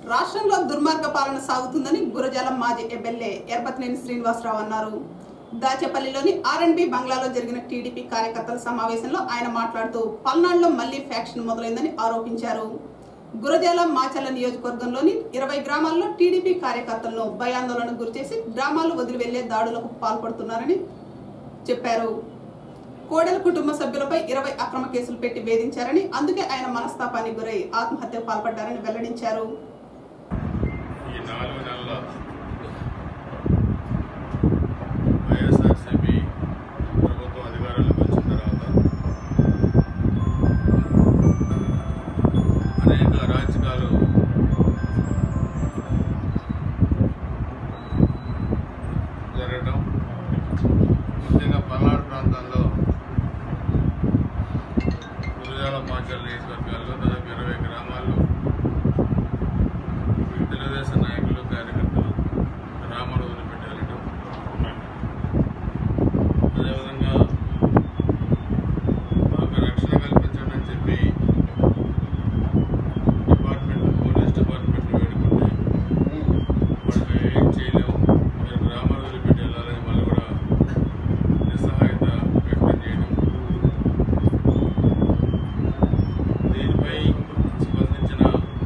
రాష్ట్రంలో దుర్మార్గ పాలన సాగుతుందని గురజాల మాజీ ఎమ్మెల్యే ఎర్పతినేని శ్రీనివాసరావు అన్నారు దాచేపల్లిలోని ఆర్ఎండ్బి బంగ్లాలో జరిగిన టీడీపీ కార్యకర్తల సమావేశంలో ఆయన మాట్లాడుతూ పల్నాడులో మళ్లీ ఫ్యాక్షన్ మొదలైందని ఆరోపించారు గురజాల మాచల్ల నియోజకవర్గంలోని ఇరవై గ్రామాల్లో టీడీపీ కార్యకర్తలను భయాందోళనకు గురిచేసి గ్రామాలు వదిలి వెళ్లే దాడులకు పాల్పడుతున్నారని చెప్పారు కోడెల కుటుంబ సభ్యులపై ఇరవై అక్రమ కేసులు పెట్టి వేధించారని అందుకే ఆయన మనస్తాపానికి గురై ఆత్మహత్యకు పాల్పడ్డారని వెల్లడించారు ఈ నాలుగు నెలల వైఎస్ఆర్సీపీ ప్రభుత్వం అధికారంలోకి వచ్చిన తర్వాత అనేక అరాచకాలు జరగడం ముఖ్యంగా పల్నాడు ప్రాంతాల్లో గురజాల మాచల్ నియోజకవర్గాల్లో దాదాపు ఇరవై గ్రామాల్లో తెలుగుదేశం నాయకులు కార్యకర్తలు రాముడు వదిలిపెట్టి వెళ్ళటం అదేవిధంగా మాకు రక్షణ కల్పించండి అని చెప్పి డిపార్ట్మెంట్ పోలీస్ డిపార్ట్మెంట్ వేడుకుంటే వాళ్ళు ఏం చేయలేము మీరు గ్రామాలు వదిలిపెట్టి వెళ్ళాలని వాళ్ళు కూడా నిస్సహాయత వ్యక్తం చేయడం దీనిపై స్పందించిన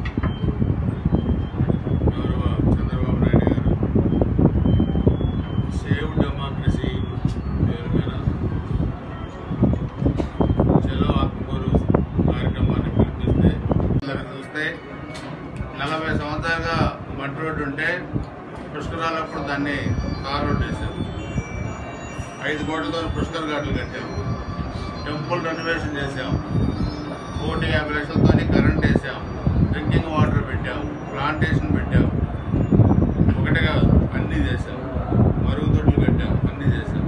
గౌరవ చంద్రబాబు నాయుడు గారు సేవ్ డెమోక్రసీ పేరు మీద చలో ఆత్మకూరు కార్యక్రమాన్ని పిలిపిస్తే ఇక్కడ చూస్తే నలభై సంవత్సరాలుగా మట్టి రోడ్డు ఉంటే పుష్కరాలప్పుడు దాన్ని తార్ రోడ్డు వేసాం ఐదు కోట్లతో పుష్కర్ ఘాట్లు కట్టాం టెంపుల్ రెనోవేషన్ చేసాం కోటి యాభై లక్షలతో కరెంట్ వేసాం డ్రింకింగ్ వాటర్ పెట్టాం ప్లాంటేషన్ పెట్టాం ఒకటి కాదు అన్నీ చేసాం మరుగుదొడ్లు కట్టాం అన్నీ చేసాం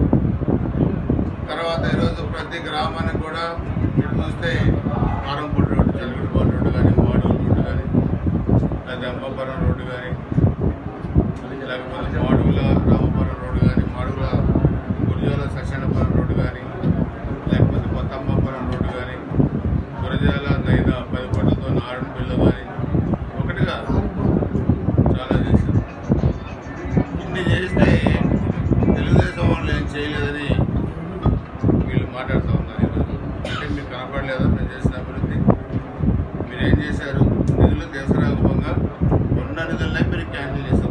తర్వాత ఈరోజు ప్రతి గ్రామానికి కూడా ఇటు చూస్తే కారంపూడి రోడ్డు చలిగడిపాటు రోడ్డు కానీ మాడూరు రోడ్డు కానీ లేదా అంబాపురం రోడ్డు కానీ లేకపోతే మాడుగుల రామపురం రోడ్డు కానీ మాడుగుల గురిజాల సత్యనపురం రోడ్డు కానీ లేకపోతే కొత్త అంబాపురం రోడ్డు కానీ గురజాల నైనా పది కోట్లతో నారాయణ బిల్లు కానీ ఒకటి కాదు చాలా చేశారు ఇన్ని చేస్తే తెలుగుదేశం వాళ్ళు ఏం చేయలేదని వీళ్ళు మాట్లాడుతూ ఉన్నారు ఈరోజు అంటే మీకు కనపడలేదా మేము చేసిన అభివృద్ధి మీరేం చేశారు నిధులు తీసుకురాకపోగా ఉన్న నిధులనే మీరు క్యాన్సిల్ చేశారు